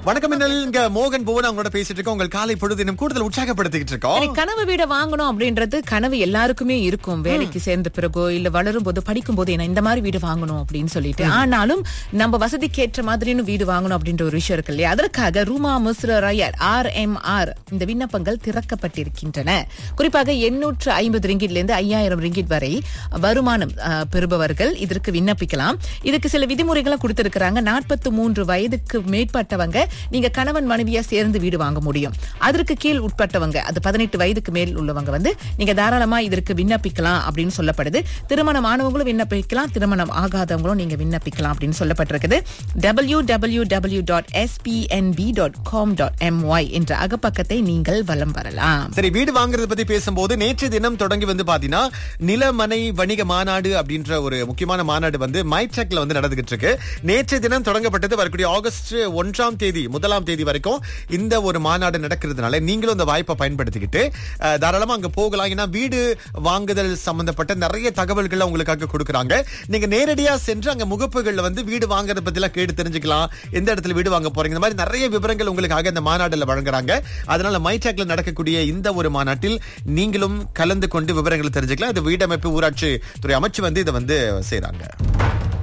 வணக்கம் மின்னல் இங்க மோகன் புவன் அவங்களோட பேசிட்டு இருக்கோம் உங்கள் காலை பொழுது இன்னும் கூடுதல் உற்சாகப்படுத்திக்கிட்டு இருக்கோம் சரி, கனவு வீட வாங்கணும் அப்படின்றது கனவு எல்லாருக்குமே இருக்கும் வேலைக்கு சேர்ந்த பிறகோ இல்ல வளரும் போது படிக்கும் போது என்ன இந்த மாதிரி வீடு வாங்கணும் அப்படின்னு சொல்லிட்டு ஆனாலும் நம்ம வசதிக்கு ஏற்ற மாதிரின்னு வீடு வாங்கணும் அப்படின்ற ஒரு விஷயம் இருக்கு இல்லையா அதற்காக ரூமா முஸ்ர ரயர் ஆர் எம் ஆர் இந்த விண்ணப்பங்கள் திறக்கப்பட்டிருக்கின்றன குறிப்பாக எண்ணூற்று ஐம்பது ரிங்கிட்ல இருந்து ஐயாயிரம் ரிங்கிட் வரை வருமானம் அஹ், பெறுபவர்கள் இதற்கு விண்ணப்பிக்கலாம் இதுக்கு சில விதிமுறைகளை கொடுத்திருக்கிறாங்க நாற்பத்தி மூன்று வயதுக்கு மேற்பட்டவங்க நீங்க கணவன் மனைவியா சேர்ந்து வீடு வாங்க முடியும் அதற்கு கீழ் உட்பட்டவங்க அது பதினெட்டு வயதுக்கு மேல் உள்ளவங்க வந்து நீங்க தாராளமா இதற்கு விண்ணப்பிக்கலாம் அப்படின்னு சொல்லப்படுது திருமணம் ஆனவங்களும் விண்ணப்பிக்கலாம் திருமணம் ஆகாதவங்களும் நீங்க விண்ணப்பிக்கலாம் அப்படின்னு சொல்லப்பட்டிருக்குது W W W dot SPNB dot com dot MY என்ற அகப்பக்கத்தை நீங்கள் வலம் வரலாம் சரி வீடு வாங்குறத பத்தி பேசும்போது நேற்று தினம் தொடங்கி வந்து பாத்தீங்கன்னா நிலமனை வணிக மாநாடு அப்படின்ற ஒரு முக்கியமான மாநாடு வந்து மைட்செக்ல வந்து நடந்துகிட்டு இருக்கு நேற்று தினம் தொடங்கப்பட்டது வரக்கூடிய ஆகஸ்ட் ஒன்றாம் தேதி முதலாம் தேதி வரைக்கும் இந்த ஒரு மாநாடு நடக்கிறதுனால நீங்களும் இந்த வாய்ப்பை பயன்படுத்திக்கிட்டு அஹ், தாராளமா அங்க போகலாம் ஏன்னா வீடு வாங்குதல் சம்பந்தப்பட்ட நிறைய தகவல்கள் உங்களுக்காக கொடுக்குறாங்க நீங்க நேரடியா சென்று அங்க முகப்புகள்ல வந்து வீடு வாங்குறத பத்தி எல்லாம் கேட்டு தெரிஞ்சுக்கலாம் எந்த இடத்துல வீடு வாங்க போறீங்க இந்த மாதிரி நிறைய விவரங்கள் உங்களுக்காக இந்த மாநாடுல வழங்குறாங்க அதனால மைடாக்ல நடக்கக்கூடிய இந்த ஒரு மாநாட்டில் நீங்களும் கலந்து கொண்டு விவரங்களை தெரிஞ்சுக்கலாம் இது வீடமைப்பு ஊராட்சி துறை அமைச்சு வந்து இதை வந்து செய்றாங்க